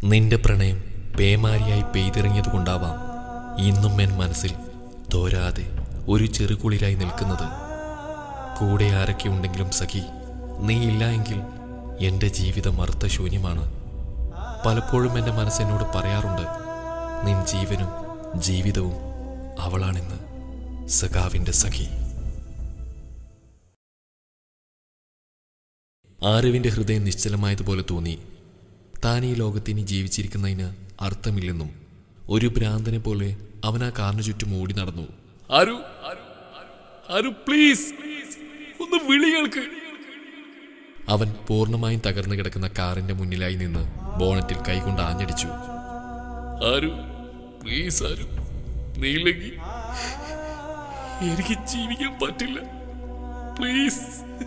നിന്റെ പ്രണയം പേമാരിയായി പെയ്തിറങ്ങിയതുകൊണ്ടാവാം ഇന്നും എൻ മനസ്സിൽ തോരാതെ ഒരു ചെറുകുളിരായി നിൽക്കുന്നത് കൂടെ ആരൊക്കെ ഉണ്ടെങ്കിലും സഖി നീ ഇല്ല എങ്കിൽ എൻ്റെ ജീവിതം അർത്ഥശൂന്യമാണ് പലപ്പോഴും എൻ്റെ മനസ്സെന്നോട് പറയാറുണ്ട് നിൻ ജീവനും ജീവിതവും അവളാണെന്ന് സഖാവിൻ്റെ സഖി ആരവിൻ്റെ ഹൃദയം നിശ്ചലമായതുപോലെ തോന്നി താൻ ഈ ലോകത്തിനി ജീവിച്ചിരിക്കുന്നതിന് അർത്ഥമില്ലെന്നും ഒരു ഭ്രാന്തനെ പോലെ അവൻ ആ കാറിന് ചുറ്റും ഓടി നടന്നു ആരു ആരു പ്ലീസ് ഒന്ന് വിളി കേൾക്ക് അവൻ പൂർണ്ണമായും തകർന്നു കിടക്കുന്ന കാറിന്റെ മുന്നിലായി നിന്ന് ബോണറ്റിൽ കൈകൊണ്ട് ആഞ്ഞടിച്ചു ആരു പ്ലീസ് ആരു നീയില്ലെങ്കിൽ എനിക്ക് ജീവിക്കാൻ പറ്റില്ല പ്ലീസ്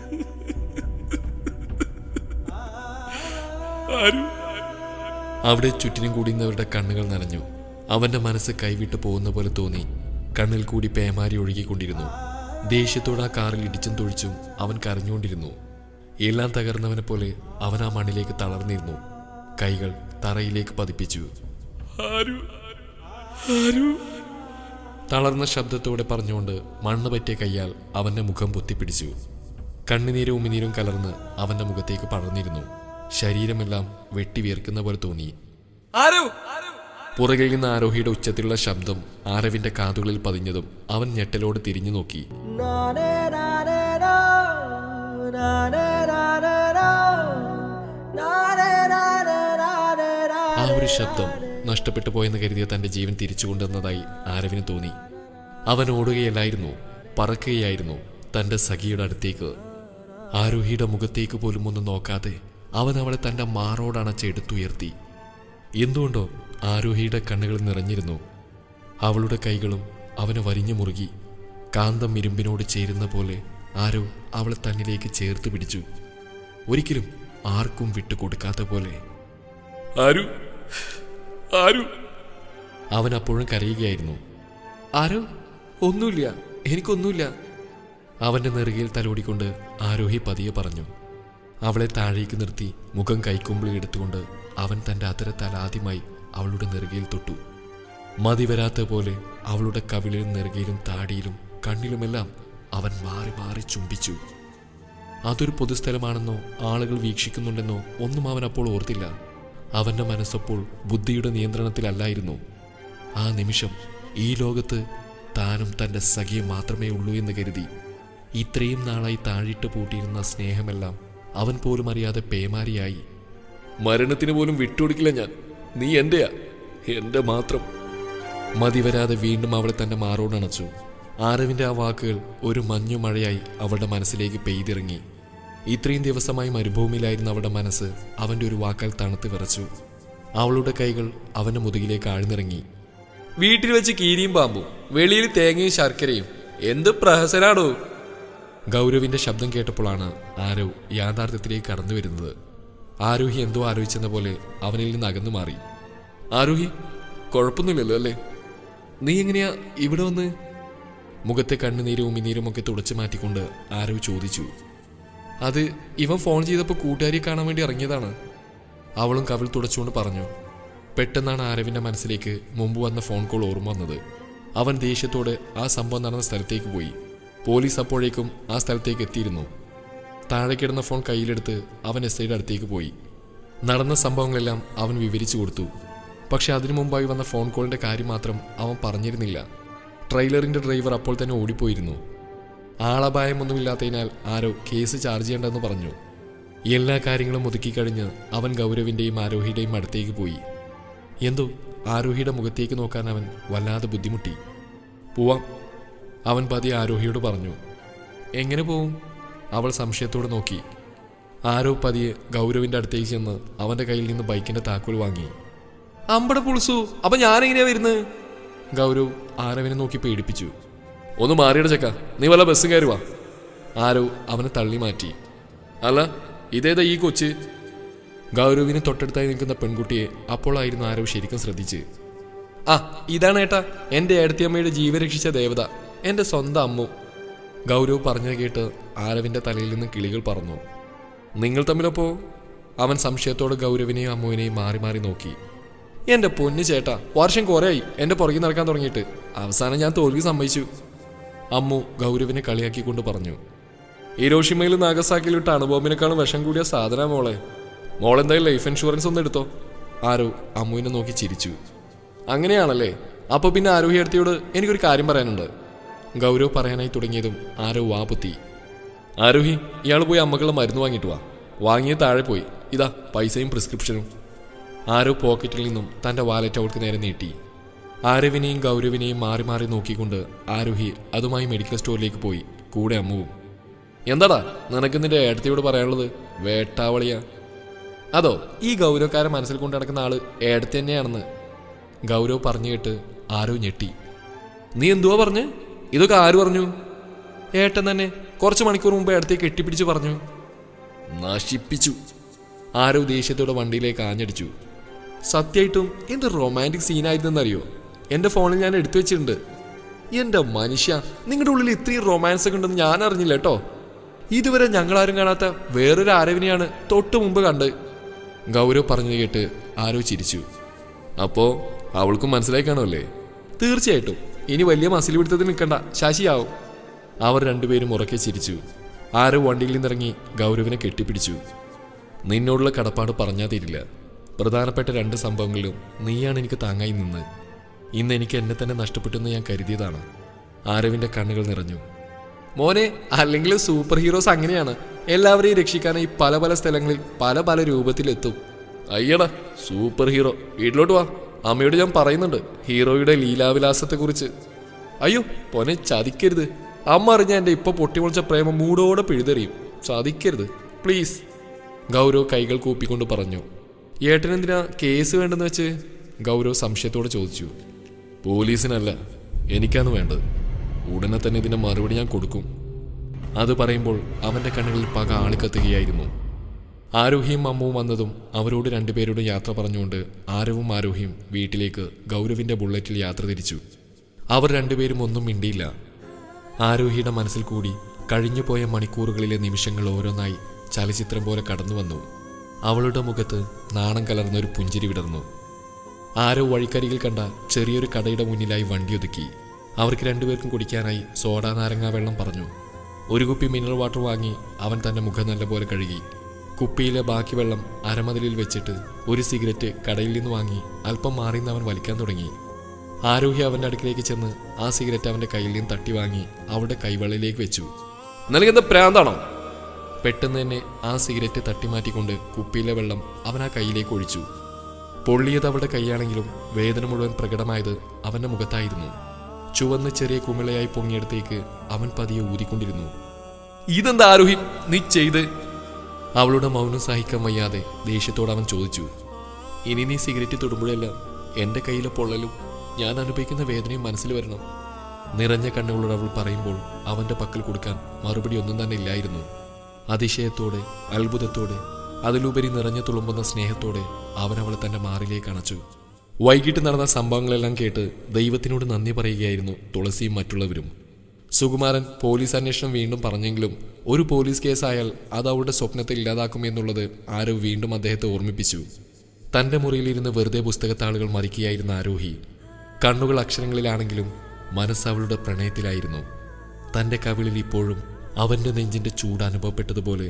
ആരു അവിടെ ചുറ്റിനും കൂടിയുന്നവരുടെ കണ്ണുകൾ നനഞ്ഞു അവന്റെ മനസ്സ് കൈവിട്ട് പോകുന്ന പോലെ തോന്നി കണ്ണിൽ കൂടി പേമാരി ഒഴുകിക്കൊണ്ടിരുന്നു ദേഷ്യത്തോടെ ആ കാറിൽ ഇടിച്ചും തൊഴിച്ചും അവൻ കരഞ്ഞുകൊണ്ടിരുന്നു എല്ലാം തകർന്നവനെ പോലെ അവൻ ആ മണ്ണിലേക്ക് തളർന്നിരുന്നു കൈകൾ തറയിലേക്ക് പതിപ്പിച്ചു ആരു ആരു തളർന്ന ശബ്ദത്തോടെ പറഞ്ഞുകൊണ്ട് മണ്ണ് പറ്റിയ കയ്യാൽ അവന്റെ മുഖം പൊത്തിപ്പിടിച്ചു കണ്ണുനീരും ഉമിനീരും കലർന്ന് അവന്റെ മുഖത്തേക്ക് പടർന്നിരുന്നു ശരീരമെല്ലാം വെട്ടി വിയർക്കുന്ന പോലെ തോന്നി ആരു പുറകിൽ നിന്ന് ആരോഹിയുടെ ഉച്ചത്തിലുള്ള ശബ്ദം ആരവിന്റെ കാതുകളിൽ പതിഞ്ഞതും അവൻ ഞെട്ടലോട് തിരിഞ്ഞു നോക്കി ആ ഒരു ശബ്ദം നഷ്ടപ്പെട്ടു പോയെന്ന് കരുതിയ തന്റെ ജീവൻ തിരിച്ചു കൊണ്ടുവന്നതായി ആരവിന് തോന്നി അവൻ ഓടുകയല്ലായിരുന്നു പറക്കുകയായിരുന്നു തന്റെ സഖിയുടെ അടുത്തേക്ക് ആരോഹിയുടെ മുഖത്തേക്ക് പോലും ഒന്ന് നോക്കാതെ അവൻ അവളെ തന്റെ മാറോടണച്ച് എടുത്തുയർത്തി എന്തുകൊണ്ടോ ആരോഹിയുടെ കണ്ണുകൾ നിറഞ്ഞിരുന്നു അവളുടെ കൈകളും അവനെ വരിഞ്ഞു മുറുകി കാന്തം ഇരുമ്പിനോട് ചേരുന്ന പോലെ ആരോ അവളെ തന്നിലേക്ക് ചേർത്ത് പിടിച്ചു ഒരിക്കലും ആർക്കും വിട്ടുകൊടുക്കാത്ത പോലെ ആരു ആരു അവൻ അപ്പോഴും കരയുകയായിരുന്നു ആരോ ഒന്നുമില്ല എനിക്കൊന്നുമില്ല അവന്റെ നെറുകയിൽ തലോടിക്കൊണ്ട് ആരോഹി പതിയെ പറഞ്ഞു അവളെ താഴേക്ക് നിർത്തി മുഖം കൈക്കുമ്പിളിൽ എടുത്തുകൊണ്ട് അവൻ തന്റെ അതരത്താൽ ആദ്യമായി അവളുടെ നെറുകയിൽ തൊട്ടു മതി വരാത്ത പോലെ അവളുടെ കവിളിലും നെറുകയിലും താടിയിലും കണ്ണിലുമെല്ലാം അവൻ മാറി മാറി ചുംബിച്ചു അതൊരു പൊതുസ്ഥലമാണെന്നോ ആളുകൾ വീക്ഷിക്കുന്നുണ്ടെന്നോ ഒന്നും അവൻ അപ്പോൾ ഓർത്തില്ല അവന്റെ മനസ്സപ്പോൾ ബുദ്ധിയുടെ നിയന്ത്രണത്തിലല്ലായിരുന്നു ആ നിമിഷം ഈ ലോകത്ത് താനും തന്റെ സഖിയും മാത്രമേ ഉള്ളൂ എന്ന് കരുതി ഇത്രയും നാളായി താഴിട്ട് പൂട്ടിയിരുന്ന സ്നേഹമെല്ലാം അവൻ പോലും അറിയാതെ പേമാരിയായി മരണത്തിന് പോലും വിട്ടുകൊടുക്കില്ല ഞാൻ നീ എന്റെയാ എന്റെ മാത്രം മതിവരാതെ വീണ്ടും അവളെ തന്റെ മാറോടണച്ചു ആരവിന്റെ ആ വാക്കുകൾ ഒരു മഞ്ഞു മഴയായി അവളുടെ മനസ്സിലേക്ക് പെയ്തിറങ്ങി ഇത്രയും ദിവസമായി മരുഭൂമിയിലായിരുന്ന അവളുടെ മനസ്സ് അവന്റെ ഒരു വാക്കാൽ തണുത്ത് വിറച്ചു അവളുടെ കൈകൾ അവന്റെ മുതുകിലേക്ക് ആഴ്ന്നിറങ്ങി വീട്ടിൽ വെച്ച് കീരിയും പാമ്പും വെളിയിൽ തേങ്ങയും ശർക്കരയും എന്ത് പ്രഹസനാടോ ഗൗരവിന്റെ ശബ്ദം കേട്ടപ്പോഴാണ് ആരവ് യാഥാർത്ഥ്യത്തിലേക്ക് കടന്നു വരുന്നത് ആരോഹി എന്തോ ആലോചിച്ചെന്ന പോലെ അവനിൽ നിന്ന് അകന്നു മാറി ആരോഹി കുഴപ്പമൊന്നുമില്ലല്ലോ അല്ലേ നീ എങ്ങനെയാ ഇവിടെ വന്ന് മുഖത്തെ കണ്ണുനീരും ഉമിനീരും ഒക്കെ തുടച്ചു മാറ്റിക്കൊണ്ട് ആരവ് ചോദിച്ചു അത് ഇവൻ ഫോൺ ചെയ്തപ്പോൾ കൂട്ടുകാരിയെ കാണാൻ വേണ്ടി ഇറങ്ങിയതാണ് അവളും കവിൾ തുടച്ചുകൊണ്ട് പറഞ്ഞു പെട്ടെന്നാണ് ആരവിന്റെ മനസ്സിലേക്ക് മുമ്പ് വന്ന ഫോൺ കോൾ ഓർമ്മ വന്നത് അവൻ ദേഷ്യത്തോടെ ആ സംഭവം നടന്ന സ്ഥലത്തേക്ക് പോയി പോലീസ് അപ്പോഴേക്കും ആ സ്ഥലത്തേക്ക് എത്തിയിരുന്നു താഴെ കിടന്ന ഫോൺ കയ്യിലെടുത്ത് അവൻ എസ് ഐയുടെ അടുത്തേക്ക് പോയി നടന്ന സംഭവങ്ങളെല്ലാം അവൻ വിവരിച്ചു കൊടുത്തു പക്ഷെ അതിനു മുമ്പായി വന്ന ഫോൺ കോളിന്റെ കാര്യം മാത്രം അവൻ പറഞ്ഞിരുന്നില്ല ട്രെയിലറിന്റെ ഡ്രൈവർ അപ്പോൾ തന്നെ ഓടിപ്പോയിരുന്നു ആളപായമൊന്നുമില്ലാത്തതിനാൽ ആരോ കേസ് ചാർജ് ചെയ്യേണ്ടെന്ന് പറഞ്ഞു എല്ലാ കാര്യങ്ങളും ഒതുക്കിക്കഴിഞ്ഞ് അവൻ ഗൗരവിന്റെയും ആരോഹിയുടെയും അടുത്തേക്ക് പോയി എന്തോ ആരോഹിയുടെ മുഖത്തേക്ക് നോക്കാൻ അവൻ വല്ലാതെ ബുദ്ധിമുട്ടി പോവാം അവൻ പതി ആരോഹിയോട് പറഞ്ഞു എങ്ങനെ പോവും അവൾ സംശയത്തോടെ നോക്കി ആരോ പതിയെ ഗൗരവിന്റെ അടുത്തേക്ക് ചെന്ന് അവന്റെ കയ്യിൽ നിന്ന് ബൈക്കിന്റെ താക്കോൽ വാങ്ങി അമ്പട പുളിസു അപ്പൊ ഞാൻ എങ്ങനെയാ വരുന്നത് ഗൗരവ് ആരവിനെ നോക്കി പേടിപ്പിച്ചു ഒന്ന് മാറിയുടെ ചക്ക നീ വല്ല ബസ്സും കയറുവാ ആരോ അവനെ തള്ളി മാറ്റി അല്ല ഇതേതാ ഈ കൊച്ച് ഗൗരവിന് തൊട്ടടുത്തായി നിൽക്കുന്ന പെൺകുട്ടിയെ അപ്പോഴായിരുന്നു ആരവ് ശരിക്കും ശ്രദ്ധിച്ച് ആ ഇതാണ് ഏട്ടാ എന്റെ ഏടത്തിയമ്മയുടെ ജീവൻ രക്ഷിച്ച ദേവത എന്റെ സ്വന്തം അമ്മു ഗൗരവ് പറഞ്ഞത് കേട്ട് ആരവിന്റെ തലയിൽ നിന്ന് കിളികൾ പറന്നു നിങ്ങൾ തമ്മിലപ്പോ അവൻ സംശയത്തോടെ ഗൗരവിനെയും അമ്മുവിനെയും മാറി മാറി നോക്കി എന്റെ പൊന്നു ചേട്ടാ വർഷം കുറേയായി എന്റെ പുറകിൽ നടക്കാൻ തുടങ്ങിയിട്ട് അവസാനം ഞാൻ തോൽവി സമ്മതിച്ചു അമ്മു ഗൗരവിനെ കളിയാക്കിക്കൊണ്ട് പറഞ്ഞു ഇരോഷിമയിൽ നാഗസാക്കിയിൽ ഇട്ട അണുബോംബിനേക്കാളും വിഷം കൂടിയ സാധന മോളെ മോളെന്തായാലും ലൈഫ് ഇൻഷുറൻസ് ഒന്ന് എടുത്തോ ആരോ അമ്മുവിനെ നോക്കി ചിരിച്ചു അങ്ങനെയാണല്ലേ അപ്പൊ പിന്നെ ആരോഹി അടുത്തിയോട് എനിക്കൊരു കാര്യം പറയാനുണ്ട് ഗൗരവ് പറയാനായി തുടങ്ങിയതും ആരോ വാപുത്തി ആരോഹി ഇയാൾ പോയി അമ്മക്കുള്ള മരുന്ന് വാങ്ങിയിട്ട് വാ വാങ്ങിയ താഴെ പോയി ഇതാ പൈസയും പ്രിസ്ക്രിപ്ഷനും ആരോ പോക്കറ്റിൽ നിന്നും തന്റെ വാലറ്റ് അവൾക്ക് നേരെ നീട്ടി ആരവിനെയും ഗൗരവിനെയും മാറി മാറി നോക്കിക്കൊണ്ട് ആരോഹി അതുമായി മെഡിക്കൽ സ്റ്റോറിലേക്ക് പോയി കൂടെ അമ്മുവും എന്താടാ നിനക്ക് നിന്റെ ഏടത്തിയോട് പറയാനുള്ളത് വേട്ടാവളിയാ അതോ ഈ ഗൗരവക്കാരെ മനസ്സിൽ കൊണ്ട് നടക്കുന്ന ആള് ഏടത്തി തന്നെയാണെന്ന് ഗൗരവ് പറഞ്ഞു കേട്ട് ആരോ ഞെട്ടി നീ എന്തുവാ പറഞ്ഞ് ഇതൊക്കെ ആര് പറഞ്ഞു ഏട്ടൻ തന്നെ കുറച്ച് മണിക്കൂർ മുമ്പ് ഏടത്തെ കെട്ടിപ്പിടിച്ച് പറഞ്ഞു നശിപ്പിച്ചു ആരോ ദേഷ്യത്തോടെ വണ്ടിയിലേക്ക് ആഞ്ഞടിച്ചു സത്യമായിട്ടും എന്ത് റൊമാൻറ്റിക് സീനായിരുന്നെന്നറിയോ എൻ്റെ ഫോണിൽ ഞാൻ എടുത്തു വെച്ചിട്ടുണ്ട് എൻ്റെ മനുഷ്യ നിങ്ങളുടെ ഉള്ളിൽ ഇത്രയും റൊമാൻസ് ഒക്കെ ഉണ്ടെന്ന് ഞാൻ അറിഞ്ഞില്ല കേട്ടോ ഇതുവരെ ഞങ്ങളാരും കാണാത്ത വേറൊരു ആരവിനെയാണ് തൊട്ടു മുമ്പ് കണ്ട് ഗൗരവ് പറഞ്ഞു കേട്ട് ആരോ ചിരിച്ചു അപ്പോ അവൾക്കും മനസ്സിലായി കാണുമല്ലേ തീർച്ചയായിട്ടും ഇനി വലിയ മസിൽ പിടുത്തത്തിൽ നിൽക്കണ്ട ശശിയാവും അവർ രണ്ടുപേരും ഉറക്കെ ചിരിച്ചു ആരോ വണ്ടിയിൽ നിന്നിറങ്ങി ഗൗരവിനെ കെട്ടിപ്പിടിച്ചു നിന്നോടുള്ള കടപ്പാട് പറഞ്ഞാൽ തീരില്ല പ്രധാനപ്പെട്ട രണ്ട് സംഭവങ്ങളിലും നീയാണ് എനിക്ക് താങ്ങായി നിന്ന് ഇന്ന് എനിക്ക് എന്നെ തന്നെ നഷ്ടപ്പെട്ടെന്ന് ഞാൻ കരുതിയതാണ് ആരവിന്റെ കണ്ണുകൾ നിറഞ്ഞു മോനെ അല്ലെങ്കിൽ സൂപ്പർ ഹീറോസ് അങ്ങനെയാണ് എല്ലാവരെയും രക്ഷിക്കാനായി പല പല സ്ഥലങ്ങളിൽ പല പല രൂപത്തിലെത്തും അയ്യടാ സൂപ്പർ ഹീറോ വീട്ടിലോട്ട് വാ അമ്മയോട് ഞാൻ പറയുന്നുണ്ട് ഹീറോയുടെ ലീലാവിലാസത്തെക്കുറിച്ച് അയ്യോ പൊനെ ചതിക്കരുത് അമ്മ അറിഞ്ഞ എൻ്റെ ഇപ്പൊ പൊട്ടിമുളച്ച പ്രേമം മൂടോടെ പിഴുതെറിയും ചതിക്കരുത് പ്ലീസ് ഗൗരവ് കൈകൾ കൂപ്പിക്കൊണ്ട് പറഞ്ഞു ഏട്ടനെന്തിനാ കേസ് വേണ്ടെന്ന് വെച്ച് ഗൗരവ് സംശയത്തോടെ ചോദിച്ചു പോലീസിനല്ല എനിക്കാണ് വേണ്ടത് ഉടനെ തന്നെ ഇതിന്റെ മറുപടി ഞാൻ കൊടുക്കും അത് പറയുമ്പോൾ അവന്റെ കണ്ണുകളിൽ പക ആളിക്കത്തുകയായിരുന്നു ആരോഹിയും അമ്മുവും വന്നതും അവരോട് രണ്ടുപേരോടും യാത്ര പറഞ്ഞുകൊണ്ട് ആരവും ആരോഹിയും വീട്ടിലേക്ക് ഗൗരവിന്റെ ബുള്ളറ്റിൽ യാത്ര തിരിച്ചു അവർ രണ്ടുപേരും ഒന്നും മിണ്ടിയില്ല ആരോഹിയുടെ മനസ്സിൽ കൂടി കഴിഞ്ഞുപോയ മണിക്കൂറുകളിലെ നിമിഷങ്ങൾ ഓരോന്നായി ചലച്ചിത്രം പോലെ കടന്നു വന്നു അവളുടെ മുഖത്ത് നാണം കലർന്ന ഒരു പുഞ്ചിരി വിടർന്നു ആരോ വഴിക്കരികിൽ കണ്ട ചെറിയൊരു കടയുടെ മുന്നിലായി വണ്ടി ഒതുക്കി അവർക്ക് രണ്ടുപേർക്കും കുടിക്കാനായി സോഡാ നാരങ്ങാ വെള്ളം പറഞ്ഞു ഒരു കുപ്പി മിനറൽ വാട്ടർ വാങ്ങി അവൻ തന്റെ മുഖം നല്ലപോലെ കഴുകി കുപ്പിയിലെ ബാക്കി വെള്ളം അരമതിലിൽ വെച്ചിട്ട് ഒരു സിഗരറ്റ് കടയിൽ നിന്ന് വാങ്ങി അല്പം മാറി നിന്ന് അവൻ വലിക്കാൻ തുടങ്ങി ആരോഹി അവന്റെ അടുക്കിലേക്ക് ചെന്ന് ആ സിഗരറ്റ് അവന്റെ കയ്യിൽ നിന്ന് തട്ടി വാങ്ങി അവളുടെ കൈവെള്ളയിലേക്ക് വെച്ചു നിനക്കെന്താ പ്രാന്താണോ പെട്ടെന്ന് തന്നെ ആ സിഗരറ്റ് തട്ടിമാറ്റിക്കൊണ്ട് കുപ്പിയിലെ വെള്ളം അവൻ ആ കൈയിലേക്ക് ഒഴിച്ചു പൊള്ളിയത് അവളുടെ കൈയാണെങ്കിലും വേദന മുഴുവൻ പ്രകടമായത് അവന്റെ മുഖത്തായിരുന്നു ചുവന്ന് ചെറിയ കുമിളയായി പൊങ്ങിയടത്തേക്ക് അവൻ പതിയെ ഊതിക്കൊണ്ടിരുന്നു ഇതെന്താ ആരോഹി നീ ചെയ്ത് അവളുടെ മൗനം സഹിക്കാൻ വയ്യാതെ ദേഷ്യത്തോട് അവൻ ചോദിച്ചു ഇനി നീ സിഗരറ്റ് തൊടുമ്പോഴെല്ലാം എന്റെ കയ്യിലെ പൊള്ളലും ഞാൻ അനുഭവിക്കുന്ന വേദനയും മനസ്സിൽ വരണം നിറഞ്ഞ കണ്ണുകളോട് അവൾ പറയുമ്പോൾ അവന്റെ പക്കൽ കൊടുക്കാൻ മറുപടി ഒന്നും തന്നെ ഇല്ലായിരുന്നു അതിശയത്തോടെ അത്ഭുതത്തോടെ അതിലുപരി നിറഞ്ഞു തുളുമ്പുന്ന സ്നേഹത്തോടെ അവൻ അവളെ തന്റെ മാറിലേക്ക് അണച്ചു വൈകിട്ട് നടന്ന സംഭവങ്ങളെല്ലാം കേട്ട് ദൈവത്തിനോട് നന്ദി പറയുകയായിരുന്നു തുളസിയും മറ്റുള്ളവരും സുകുമാരൻ പോലീസ് അന്വേഷണം വീണ്ടും പറഞ്ഞെങ്കിലും ഒരു പോലീസ് കേസായാൽ അത് അവളുടെ സ്വപ്നത്തെ ഇല്ലാതാക്കുമെന്നുള്ളത് ആരോ വീണ്ടും അദ്ദേഹത്തെ ഓർമ്മിപ്പിച്ചു തന്റെ മുറിയിലിരുന്ന് വെറുതെ പുസ്തകത്താളുകൾ മറിക്കുകയായിരുന്ന ആരോഹി കണ്ണുകൾ അക്ഷരങ്ങളിലാണെങ്കിലും മനസ്സ് അവളുടെ പ്രണയത്തിലായിരുന്നു തന്റെ കവിളിൽ ഇപ്പോഴും അവന്റെ നെഞ്ചിന്റെ ചൂട് അനുഭവപ്പെട്ടതുപോലെ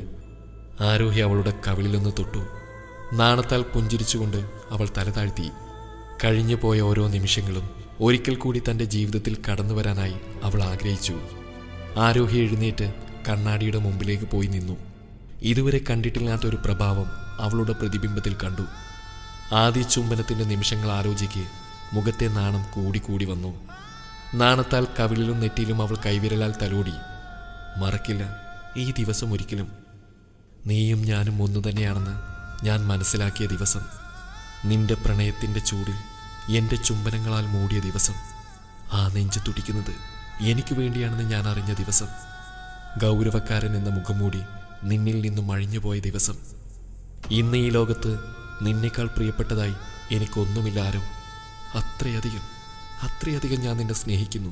ആരോഹി അവളുടെ കവിളിലൊന്ന് തൊട്ടു നാണത്താൽ പുഞ്ചിരിച്ചുകൊണ്ട് അവൾ തല താഴ്ത്തി കഴിഞ്ഞു പോയ ഓരോ നിമിഷങ്ങളും ഒരിക്കൽ കൂടി തന്റെ ജീവിതത്തിൽ കടന്നു വരാനായി അവൾ ആഗ്രഹിച്ചു ആരോഹി എഴുന്നേറ്റ് കണ്ണാടിയുടെ മുമ്പിലേക്ക് പോയി നിന്നു ഇതുവരെ കണ്ടിട്ടില്ലാത്ത ഒരു പ്രഭാവം അവളുടെ പ്രതിബിംബത്തിൽ കണ്ടു ആദ്യ ചുംബനത്തിന്റെ നിമിഷങ്ങൾ ആലോചിക്ക് മുഖത്തെ നാണം കൂടിക്കൂടി വന്നു നാണത്താൽ കവിളിലും നെറ്റിയിലും അവൾ കൈവിരലാൽ തലോടി മറക്കില്ല ഈ ദിവസം ഒരിക്കലും നീയും ഞാനും ഒന്നു തന്നെയാണെന്ന് ഞാൻ മനസ്സിലാക്കിയ ദിവസം നിന്റെ പ്രണയത്തിന്റെ ചൂടിൽ എൻ്റെ ചുംബനങ്ങളാൽ മൂടിയ ദിവസം ആ നെഞ്ച് തുടിക്കുന്നത് എനിക്ക് വേണ്ടിയാണെന്ന് ഞാൻ അറിഞ്ഞ ദിവസം ഗൗരവക്കാരൻ എന്ന മുഖംമൂടി നിന്നിൽ നിന്നും അഴിഞ്ഞുപോയ ദിവസം ഇന്ന് ഈ ലോകത്ത് നിന്നേക്കാൾ പ്രിയപ്പെട്ടതായി എനിക്കൊന്നുമില്ല ആരോ അത്രയധികം അത്രയധികം ഞാൻ നിന്നെ സ്നേഹിക്കുന്നു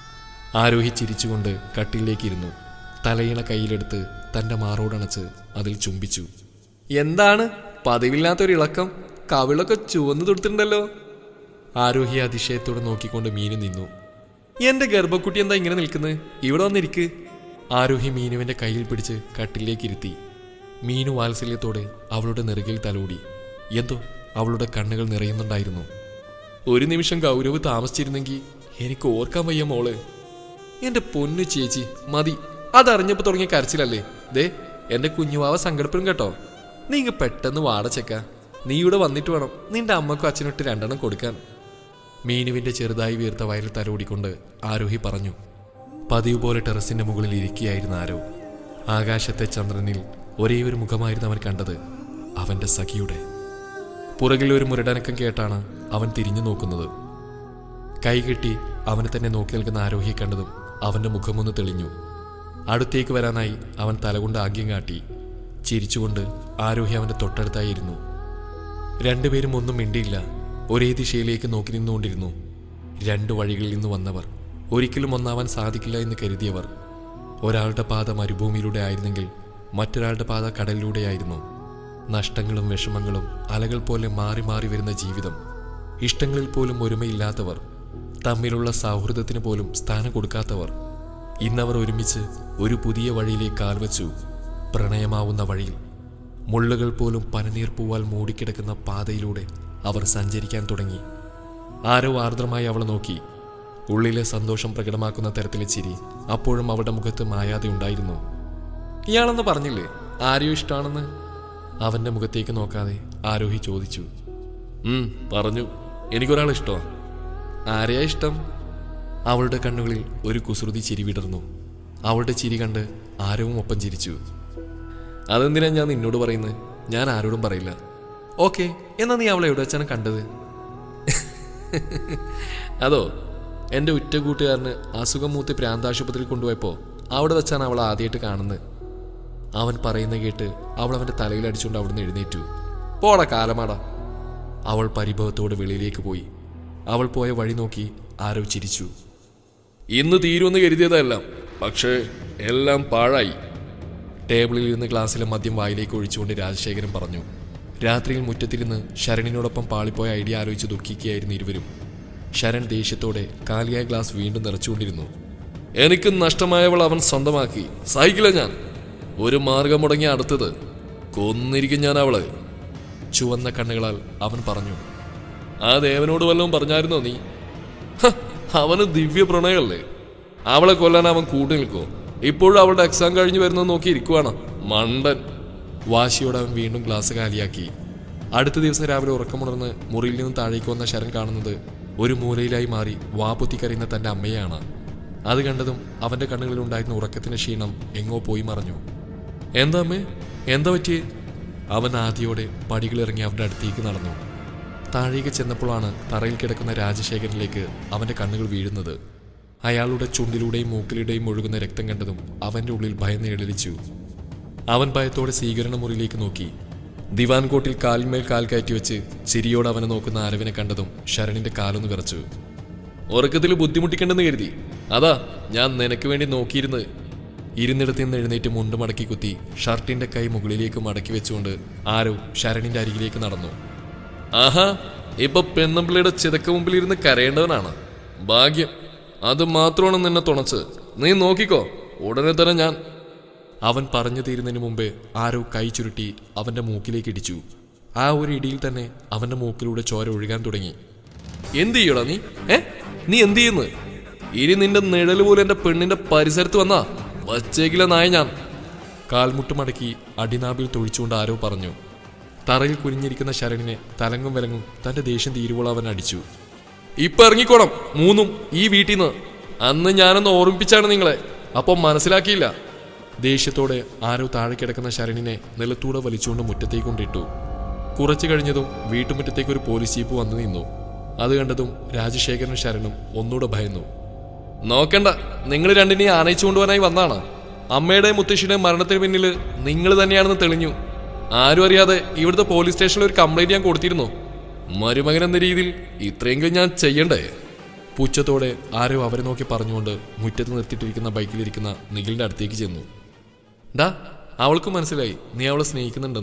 ആരോഹി ചിരിച്ചുകൊണ്ട് കട്ടിലേക്കിരുന്നു തലയിണ കയ്യിലെടുത്ത് തൻ്റെ മാറോടണച്ച് അതിൽ ചുംബിച്ചു എന്താണ് പതിവില്ലാത്തൊരു ഇളക്കം കവിളൊക്കെ ചുവന്നു തൊടുത്തിട്ടുണ്ടല്ലോ ആരോഹി അതിശയത്തോടെ നോക്കിക്കൊണ്ട് മീനു നിന്നു എന്റെ ഗർഭക്കുട്ടി എന്താ ഇങ്ങനെ നിൽക്കുന്നത് ഇവിടെ വന്നിരിക്ക് ആരോഹി മീനുവിന്റെ കയ്യിൽ പിടിച്ച് കട്ടിലേക്ക് ഇരുത്തി മീനു വാത്സല്യത്തോടെ അവളുടെ നെറുകിൽ തലോടി എന്തോ അവളുടെ കണ്ണുകൾ നിറയുന്നുണ്ടായിരുന്നു ഒരു നിമിഷം ഗൗരവ് താമസിച്ചിരുന്നെങ്കിൽ എനിക്ക് ഓർക്കാൻ വയ്യ മോള് എന്റെ പൊന്നു ചേച്ചി മതി അതറിഞ്ഞപ്പോ തുടങ്ങിയ കരച്ചിലല്ലേ ദേ എന്റെ കുഞ്ഞുവാവ സങ്കടപ്പെടും കേട്ടോ നീ ഇങ്ങ് പെട്ടെന്ന് വാടച്ചേക്ക നീ ഇവിടെ വന്നിട്ട് വേണം നിന്റെ അമ്മക്കും അച്ഛനിട്ട് രണ്ടെണ്ണം കൊടുക്കാൻ മീനുവിന്റെ ചെറുതായി വീർത്ത വയലിൽ തലോടിക്കൊണ്ട് ആരോഹി പറഞ്ഞു പതിവ് പോലെ ടെറസിന്റെ മുകളിൽ ഇരിക്കുകയായിരുന്ന ആരോ ആകാശത്തെ ചന്ദ്രനിൽ ഒരേ ഒരു മുഖമായിരുന്നു അവൻ കണ്ടത് അവന്റെ സഖിയുടെ പുറകിൽ ഒരു മുരടനക്കം കേട്ടാണ് അവൻ തിരിഞ്ഞു നോക്കുന്നത് കൈകെട്ടി അവനെ തന്നെ നോക്കി നിൽക്കുന്ന ആരോഹിയെ കണ്ടതും അവന്റെ മുഖമൊന്ന് തെളിഞ്ഞു അടുത്തേക്ക് വരാനായി അവൻ തലകൊണ്ട് ആഗ്യം കാട്ടി ചിരിച്ചുകൊണ്ട് ആരോഹി അവന്റെ തൊട്ടടുത്തായിരുന്നു രണ്ടുപേരും ഒന്നും മിണ്ടിയില്ല ഒരേ ദിശയിലേക്ക് നോക്കി നിന്നുകൊണ്ടിരുന്നു രണ്ടു വഴികളിൽ നിന്ന് വന്നവർ ഒരിക്കലും ഒന്നാവാൻ സാധിക്കില്ല എന്ന് കരുതിയവർ ഒരാളുടെ പാത മരുഭൂമിയിലൂടെ ആയിരുന്നെങ്കിൽ മറ്റൊരാളുടെ പാത കടലിലൂടെയായിരുന്നു നഷ്ടങ്ങളും വിഷമങ്ങളും അലകൾ പോലെ മാറി മാറി വരുന്ന ജീവിതം ഇഷ്ടങ്ങളിൽ പോലും ഒരുമയില്ലാത്തവർ തമ്മിലുള്ള സൗഹൃദത്തിന് പോലും സ്ഥാനം കൊടുക്കാത്തവർ ഇന്നവർ ഒരുമിച്ച് ഒരു പുതിയ വഴിയിലേക്ക് കാൽവച്ചു പ്രണയമാവുന്ന വഴിയിൽ മുള്ളുകൾ പോലും പനനീർ പൂവാൽ മൂടിക്കിടക്കുന്ന പാതയിലൂടെ അവർ സഞ്ചരിക്കാൻ തുടങ്ങി ആരോ ആർദ്രമായി അവളെ നോക്കി ഉള്ളിലെ സന്തോഷം പ്രകടമാക്കുന്ന തരത്തിലെ ചിരി അപ്പോഴും അവളുടെ മുഖത്ത് മായാതെ ഉണ്ടായിരുന്നു ഇയാളെന്ന് പറഞ്ഞില്ലേ ആരെയോ ഇഷ്ടമാണെന്ന് അവന്റെ മുഖത്തേക്ക് നോക്കാതെ ആരോഹി ചോദിച്ചു ഉം പറഞ്ഞു എനിക്കൊരാൾ ഇഷ്ടമാണ് ആരെയാ ഇഷ്ടം അവളുടെ കണ്ണുകളിൽ ഒരു കുസൃതി ചിരി വിടർന്നു അവളുടെ ചിരി കണ്ട് ആരവും ഒപ്പം ചിരിച്ചു അതെന്തിനാ ഞാൻ നിന്നോട് പറയുന്നത് ഞാൻ ആരോടും പറയില്ല ഓക്കെ എന്നാ നീ അവളെ എവിടെ വെച്ചാണ് കണ്ടത് അതോ എൻ്റെ ഉറ്റ കൂട്ടുകാരന് അസുഖം മൂത്ത് പ്രാന്താശുപത്രിയിൽ കൊണ്ടുപോയപ്പോൾ അവിടെ വെച്ചാണ് അവൾ ആദ്യമായിട്ട് കാണുന്നത് അവൻ പറയുന്ന കേട്ട് അവൾ അവന്റെ തലയിൽ അടിച്ചുകൊണ്ട് അവിടുന്ന് എഴുന്നേറ്റു പോടാ കാലമാടാ അവൾ പരിഭവത്തോടെ വെളിയിലേക്ക് പോയി അവൾ പോയ വഴി നോക്കി ആരോ ചിരിച്ചു ഇന്ന് തീരുമെന്ന് കരുതിയതെല്ലാം പക്ഷേ എല്ലാം പാഴായി ടേബിളിൽ ഇരുന്ന് ഗ്ലാസ്സിലെ മദ്യം വായിലേക്ക് ഒഴിച്ചുകൊണ്ട് രാജശേഖരൻ പറഞ്ഞു രാത്രിയിൽ മുറ്റത്തിരുന്ന് ശരണിനോടൊപ്പം പാളിപ്പോയ ഐഡിയ ആലോചിച്ച് ദുഃഖിക്കുകയായിരുന്നു ഇരുവരും ശരൺ ദേഷ്യത്തോടെ കാലിയായ ഗ്ലാസ് വീണ്ടും നിറച്ചുകൊണ്ടിരുന്നു എനിക്ക് നഷ്ടമായവൾ അവൻ സ്വന്തമാക്കി സഹിക്കില്ല ഞാൻ ഒരു മാർഗം മുടങ്ങി അടുത്തത് കൊന്നിരിക്കും ഞാൻ അവളെ ചുവന്ന കണ്ണുകളാൽ അവൻ പറഞ്ഞു ആ ദേവനോട് വല്ലതും പറഞ്ഞായിരുന്നോ നീ ഹ, അവന് ദിവ്യ പ്രണയമല്ലേ അവളെ കൊല്ലാൻ അവൻ കൂട്ടി നിൽക്കോ ഇപ്പോഴും അവളുടെ എക്സാം കഴിഞ്ഞ് വരുന്നത് നോക്കി ഇരിക്കുവാണ് മണ്ടൻ വാശിയോടെ അവൻ വീണ്ടും ഗ്ലാസ് കാലിയാക്കി അടുത്ത ദിവസം രാവിലെ ഉറക്കമുണർന്ന് മുറിയിൽ നിന്ന് താഴേക്ക് വന്ന ശരൺ കാണുന്നത് ഒരു മൂലയിലായി മാറി വാപൊത്തി കരയുന്ന തന്റെ അമ്മയാണ് അത് കണ്ടതും അവന്റെ കണ്ണുകളിൽ ഉണ്ടായിരുന്ന ഉറക്കത്തിന്റെ ക്ഷീണം എങ്ങോ പോയി മറഞ്ഞു എന്താ അമ്മേ എന്താ പറ്റിയേ അവൻ ആദ്യയോടെ പടികളിറങ്ങി അവരുടെ അടുത്തേക്ക് നടന്നു താഴേക്ക് ചെന്നപ്പോഴാണ് തറയിൽ കിടക്കുന്ന രാജശേഖരനിലേക്ക് അവന്റെ കണ്ണുകൾ വീഴുന്നത് അയാളുടെ ചുണ്ടിലൂടെയും മൂക്കിലൂടെയും ഒഴുകുന്ന രക്തം കണ്ടതും അവന്റെ ഉള്ളിൽ ഭയം എഴലിച്ചു അവൻ ഭയത്തോടെ സ്വീകരണ മുറിയിലേക്ക് നോക്കി ദിവാൻ കോട്ടിൽ കാലിന്മേൽ കാൽ കയറ്റി വെച്ച് ചിരിയോടെ അവനെ നോക്കുന്ന ആരവിനെ കണ്ടതും ശരണിന്റെ കാലൊന്ന് വിറച്ചു ഉറക്കത്തിൽ ബുദ്ധിമുട്ടിക്കണ്ടെന്ന് കരുതി അതാ ഞാൻ നിനക്ക് വേണ്ടി നോക്കിയിരുന്നത് ഇരുന്നിടത്ത് നിന്ന് എഴുന്നേറ്റ് മുണ്ട് മടക്കി കുത്തി ഷർട്ടിന്റെ കൈ മുകളിലേക്ക് മടക്കി വെച്ചുകൊണ്ട് ആരോ ശരണിന്റെ അരികിലേക്ക് നടന്നു ആഹാ ഇപ്പൊ പെണ്ണമ്പിള്ളിയുടെ ചിതക്ക മുമ്പിൽ ഇരുന്ന് കരയേണ്ടവനാണ് ഭാഗ്യം അത് മാത്രമാണ് നിന്നെ തുണച്ച് നീ നോക്കിക്കോ ഉടനെ തന്നെ ഞാൻ അവൻ പറഞ്ഞു തീരുന്നതിന് മുമ്പേ ആരോ കൈ ചുരുട്ടി അവന്റെ മൂക്കിലേക്ക് ഇടിച്ചു ആ ഒരു ഇടിയിൽ തന്നെ അവന്റെ മൂക്കിലൂടെ ചോര ഒഴുകാൻ തുടങ്ങി എന്ത് ചെയ്യടാ നീ ഏ നീ എന്ത് ചെയ്യുന്നു ഇനി നിന്റെ നിഴല് പോലും എന്റെ പെണ്ണിന്റെ പരിസരത്ത് വന്നാ വച്ചേക്കില്ല നായ ഞാൻ കാൽമുട്ട് മടക്കി അടിനാബിൽ തൊഴിച്ചുകൊണ്ട് ആരോ പറഞ്ഞു തറയിൽ കുനിഞ്ഞിരിക്കുന്ന ശരണിനെ തലങ്ങും വിലങ്ങും തന്റെ ദേഷ്യം തീരുവോളം അവൻ അടിച്ചു ഇപ്പൊ ഇറങ്ങിക്കോണം മൂന്നും ഈ വീട്ടിൽ നിന്ന് അന്ന് ഞാനൊന്ന് ഓർമ്മിപ്പിച്ചാണ് നിങ്ങളെ അപ്പം മനസ്സിലാക്കിയില്ല ദേഷ്യത്തോടെ ആരോ താഴെ കിടക്കുന്ന ശരണിനെ നിലത്തൂടെ വലിച്ചുകൊണ്ട് മുറ്റത്തേക്ക് കൊണ്ടിട്ടു കുറച്ചു കഴിഞ്ഞതും വീട്ടുമുറ്റത്തേക്ക് ഒരു പോലീസ് ജീപ്പ് വന്നു നിന്നു അത് കണ്ടതും രാജശേഖരനും ശരണും ഒന്നുകൂടെ ഭയന്നു നോക്കണ്ട നിങ്ങൾ രണ്ടിനെയും ആനയിച്ചു കൊണ്ടുപോകാനായി വന്നാണ് അമ്മയുടെയും മുത്തശ്ശിയുടെയും മരണത്തിന് പിന്നിൽ നിങ്ങൾ തന്നെയാണെന്ന് തെളിഞ്ഞു ആരും അറിയാതെ ഇവിടുത്തെ പോലീസ് സ്റ്റേഷനിൽ ഒരു കംപ്ലൈന്റ് ഞാൻ കൊടുത്തിരുന്നു മരുമകൻ എന്ന രീതിയിൽ ഇത്രയെങ്കിലും ഞാൻ ചെയ്യണ്ടേ പുച്ഛത്തോടെ ആരോ അവരെ നോക്കി പറഞ്ഞുകൊണ്ട് മുറ്റത്ത് നിർത്തിയിട്ടിരിക്കുന്ന ബൈക്കിലിരിക്കുന്ന നിഖിലിന്റെ അടുത്തേക്ക് ചെന്നു ഡാ അവൾക്ക് മനസ്സിലായി നീ അവളെ സ്നേഹിക്കുന്നുണ്ടെന്ന്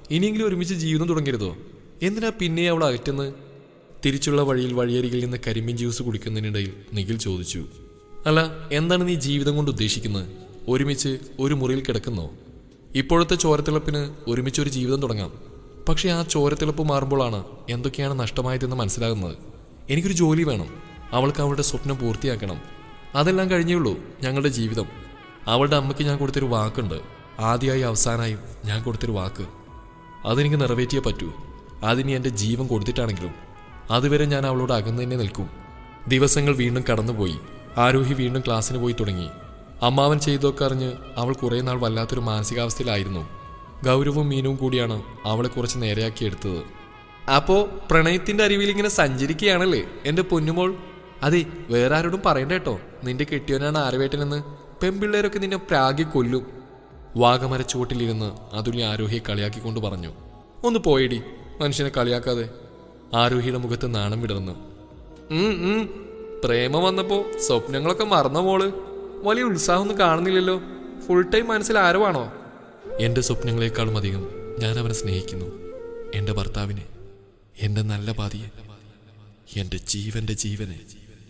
ഇനിയെങ്കിലും ഒരുമിച്ച് ജീവിതം തുടങ്ങരുതോ എന്തിനാ പിന്നെ അവൾ അകറ്റുന്നത് തിരിച്ചുള്ള വഴിയിൽ വഴിയരികിൽ നിന്ന് കരിമ്പിൻ ജ്യൂസ് കുടിക്കുന്നതിനിടയിൽ നിഖിൽ ചോദിച്ചു അല്ല എന്താണ് നീ ജീവിതം കൊണ്ട് ഉദ്ദേശിക്കുന്നത് ഒരുമിച്ച് ഒരു മുറിയിൽ കിടക്കുന്നോ ഇപ്പോഴത്തെ ചോരത്തിളപ്പിന് ഒരുമിച്ച് ഒരു ജീവിതം തുടങ്ങാം പക്ഷേ ആ ചോരത്തിളപ്പ് മാറുമ്പോഴാണ് എന്തൊക്കെയാണ് നഷ്ടമായതെന്ന് മനസ്സിലാകുന്നത് എനിക്കൊരു ജോലി വേണം അവൾക്ക് അവളുടെ സ്വപ്നം പൂർത്തിയാക്കണം അതെല്ലാം കഴിഞ്ഞേയുള്ളൂ ഞങ്ങളുടെ ജീവിതം അവളുടെ അമ്മയ്ക്ക് ഞാൻ കൊടുത്തൊരു വാക്കുണ്ട് ആദ്യമായി അവസാനമായും ഞാൻ കൊടുത്തൊരു വാക്ക് അതെനിക്ക് നിറവേറ്റിയേ പറ്റൂ അതിനി എൻ്റെ ജീവൻ കൊടുത്തിട്ടാണെങ്കിലും അതുവരെ ഞാൻ അവളോട് അകന്നു തന്നെ നിൽക്കും ദിവസങ്ങൾ വീണ്ടും കടന്നുപോയി ആരോഹി വീണ്ടും ക്ലാസ്സിന് പോയി തുടങ്ങി അമ്മാവൻ ചെയ്തൊക്കെ അറിഞ്ഞ് അവൾ കുറേ നാൾ വല്ലാത്തൊരു മാനസികാവസ്ഥയിലായിരുന്നു ഗൗരവും മീനും കൂടിയാണ് അവളെ കുറച്ച് നേരെയാക്കി എടുത്തത് അപ്പോ പ്രണയത്തിന്റെ അരുവിൽ ഇങ്ങനെ സഞ്ചരിക്കുകയാണല്ലേ എന്റെ പൊന്നുമോൾ അതെ വേറെ ആരോടും പറയണ്ട കേട്ടോ നിന്റെ കെട്ടിയവനാണ് ആരവേട്ടനെന്ന് പെൺപിള്ളേരൊക്കെ നിന്നെ പ്രാഗി കൊല്ലും വാഗമര ചുവട്ടിലിരുന്ന് അതുലി ആരോഹിയെ കളിയാക്കിക്കൊണ്ട് പറഞ്ഞു ഒന്ന് പോയടി മനുഷ്യനെ കളിയാക്കാതെ ആരോഹിയുടെ മുഖത്ത് നാണം വിടർന്നു ഉം, ഉം. പ്രേമം വന്നപ്പോ സ്വപ്നങ്ങളൊക്കെ മറന്ന മോള് വലിയ ഉത്സാഹമൊന്നും കാണുന്നില്ലല്ലോ ഫുൾ ടൈം മനസ്സിൽ ആരവാണോ എന്റെ സ്വപ്നങ്ങളെക്കാളും അധികം ഞാൻ അവനെ സ്നേഹിക്കുന്നു എന്റെ ഭർത്താവിനെ എന്റെ നല്ല പാതിയെ എന്റെ ജീവന്റെ ജീവനെ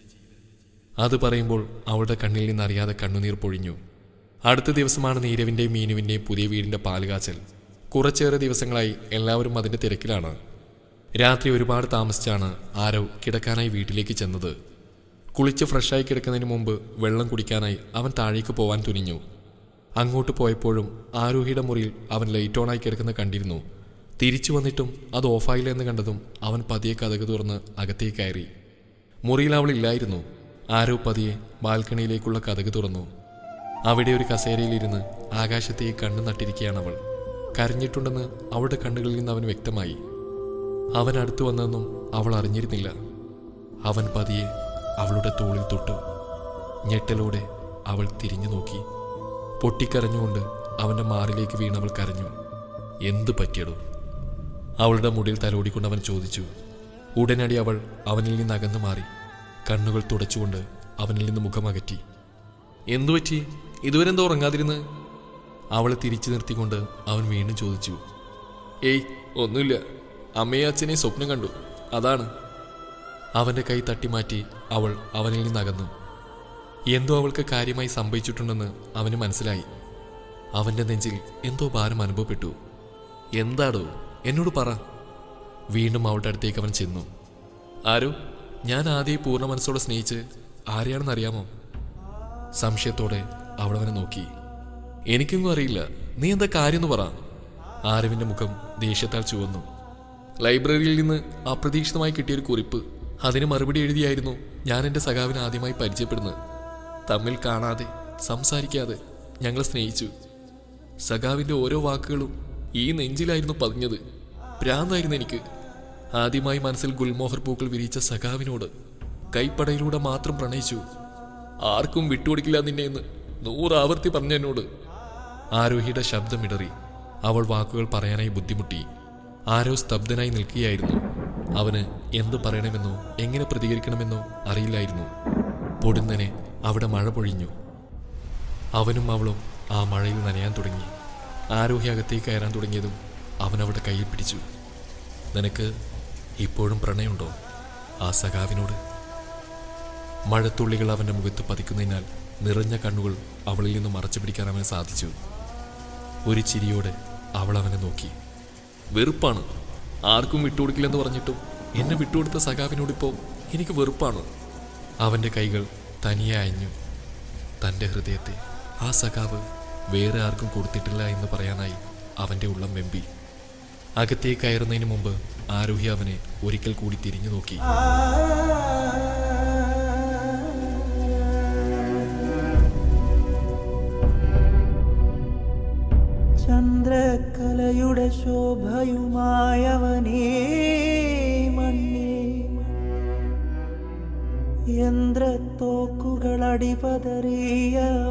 അത് പറയുമ്പോൾ അവളുടെ കണ്ണിൽ നിന്ന് അറിയാതെ കണ്ണുനീർ പൊഴിഞ്ഞു അടുത്ത ദിവസമാണ് നീരവിന്റെയും മീനുവിന്റെയും പുതിയ വീടിന്റെ പാലുകാച്ചൽ കുറച്ചേറെ ദിവസങ്ങളായി എല്ലാവരും അതിന്റെ തിരക്കിലാണ് രാത്രി ഒരുപാട് താമസിച്ചാണ് ആരവ് കിടക്കാനായി വീട്ടിലേക്ക് ചെന്നത് കുളിച്ച് ഫ്രഷായി കിടക്കുന്നതിന് മുമ്പ് വെള്ളം കുടിക്കാനായി അവൻ താഴേക്ക് പോവാൻ തുനിഞ്ഞു അങ്ങോട്ട് പോയപ്പോഴും ആരോഹിയുടെ മുറിയിൽ അവൻ ലൈറ്റ് ഓണായി കിടക്കുന്ന കണ്ടിരുന്നു തിരിച്ചു വന്നിട്ടും അത് ഓഫായില്ല എന്ന് കണ്ടതും അവൻ പതിയെ കഥക് തുറന്ന് അകത്തേക്ക് കയറി മുറിയിൽ അവൾ ഇല്ലായിരുന്നു ആരോ പതിയെ ബാൽക്കണിയിലേക്കുള്ള കഥക് തുറന്നു അവിടെ ഒരു കസേരയിലിരുന്ന് ആകാശത്തേക്ക് കണ്ണു നട്ടിരിക്കുകയാണ് അവൾ കരഞ്ഞിട്ടുണ്ടെന്ന് അവളുടെ കണ്ണുകളിൽ നിന്ന് അവന് വ്യക്തമായി അവൻ അടുത്തു വന്നതെന്നും അവൾ അറിഞ്ഞിരുന്നില്ല അവൻ പതിയെ അവളുടെ തോളിൽ തൊട്ടു ഞെട്ടലോടെ അവൾ തിരിഞ്ഞു നോക്കി പൊട്ടിക്കരഞ്ഞുകൊണ്ട് അവന്റെ മാറിലേക്ക് വീണവൾ കരഞ്ഞു എന്ത് പറ്റിയടോ അവളുടെ മുടിയിൽ തലോടിക്കൊണ്ട് അവൻ ചോദിച്ചു ഉടനടി അവൾ അവനിൽ നിന്ന് അകന്നു മാറി കണ്ണുകൾ തുടച്ചുകൊണ്ട് അവനിൽ നിന്ന് മുഖമകറ്റി എന്തു പറ്റി ഇതുവരെ എന്തോ ഉറങ്ങാതിരുന്ന് അവളെ തിരിച്ചു നിർത്തിക്കൊണ്ട് അവൻ വീണ്ടും ചോദിച്ചു ഏയ് ഒന്നുമില്ല അമ്മയും അച്ഛനെയും സ്വപ്നം കണ്ടു അതാണ് അവന്റെ കൈ തട്ടിമാറ്റി അവൾ അവനിൽ നിന്ന് അകന്നു എന്തോ അവൾക്ക് കാര്യമായി സംഭവിച്ചിട്ടുണ്ടെന്ന് അവന് മനസ്സിലായി അവന്റെ നെഞ്ചിൽ എന്തോ ഭാരം അനുഭവപ്പെട്ടു എന്താടോ എന്നോട് പറ വീണ്ടും അവളുടെ അടുത്തേക്ക് അവൻ ചെന്നു ആരോ ഞാൻ ആദ്യം പൂർണ്ണ മനസ്സോടെ സ്നേഹിച്ച് ആരെയാണെന്ന് അറിയാമോ സംശയത്തോടെ അവൾ അവനെ നോക്കി എനിക്കൊന്നും അറിയില്ല നീ എന്താ കാര്യം എന്ന് പറ ആരവിന്റെ മുഖം ദേഷ്യത്താൽ ചുവന്നു ലൈബ്രറിയിൽ നിന്ന് അപ്രതീക്ഷിതമായി കിട്ടിയൊരു കുറിപ്പ് അതിന് മറുപടി എഴുതിയായിരുന്നു ഞാൻ എൻ്റെ സഖാവിനെ ആദ്യമായി പരിചയപ്പെടുന്നത് തമ്മിൽ കാണാതെ സംസാരിക്കാതെ ഞങ്ങൾ സ്നേഹിച്ചു സഖാവിൻ്റെ ഓരോ വാക്കുകളും ഈ നെഞ്ചിലായിരുന്നു പതിഞ്ഞത് ഭ്രാന്തായിരുന്നു എനിക്ക് ആദ്യമായി മനസ്സിൽ ഗുൽമോഹർ പൂക്കൾ വിരിച്ച സഖാവിനോട് കൈപ്പടയിലൂടെ മാത്രം പ്രണയിച്ചു ആർക്കും വിട്ടുകൊടുക്കില്ല നിന്നെ എന്ന് നൂറാവർത്തി പറഞ്ഞു എന്നോട് ആരോഹിയുടെ ശബ്ദമിടറി അവൾ വാക്കുകൾ പറയാനായി ബുദ്ധിമുട്ടി ആരോ സ്തബ്ധനായി നിൽക്കുകയായിരുന്നു അവന് എന്ത് പറയണമെന്നോ എങ്ങനെ പ്രതികരിക്കണമെന്നോ അറിയില്ലായിരുന്നു പൊടുന്നനെ അവിടെ മഴ പൊഴിഞ്ഞു അവനും അവളും ആ മഴയിൽ നനയാൻ തുടങ്ങി ആരോഹി അകത്തേക്ക് കയറാൻ തുടങ്ങിയതും അവൻ അവളുടെ കയ്യിൽ പിടിച്ചു നിനക്ക് ഇപ്പോഴും പ്രണയമുണ്ടോ ആ സഖാവിനോട് മഴത്തുള്ളികൾ അവന്റെ മുഖത്ത് പതിക്കുന്നതിനാൽ നിറഞ്ഞ കണ്ണുകൾ അവളിൽ നിന്ന് മറച്ചു പിടിക്കാൻ അവന് സാധിച്ചു ഒരു ചിരിയോടെ അവൾ അവനെ നോക്കി വെറുപ്പാണ് ആർക്കും വിട്ടുകൊടുക്കില്ലെന്ന് പറഞ്ഞിട്ടും എന്നെ വിട്ടുകൊടുത്ത സഖാവിനോടിപ്പോൾ എനിക്ക് വെറുപ്പാണ് അവന്റെ കൈകൾ തനിയെ അയഞ്ഞു തന്റെ ഹൃദയത്തെ ആ സഖാവ് വേറെ ആർക്കും കൊടുത്തിട്ടില്ല എന്ന് പറയാനായി അവന്റെ ഉള്ളം വെമ്പി അകത്തേക്ക് കയറുന്നതിന് മുമ്പ് ആരോഹി അവനെ ഒരിക്കൽ കൂടി തിരിഞ്ഞു നോക്കി ചന്ദ്രകലയുടെ ശോഭയുമായവനേ മണ്ണേ യന്ത്രത്തോക്കുകളടിപതറിയ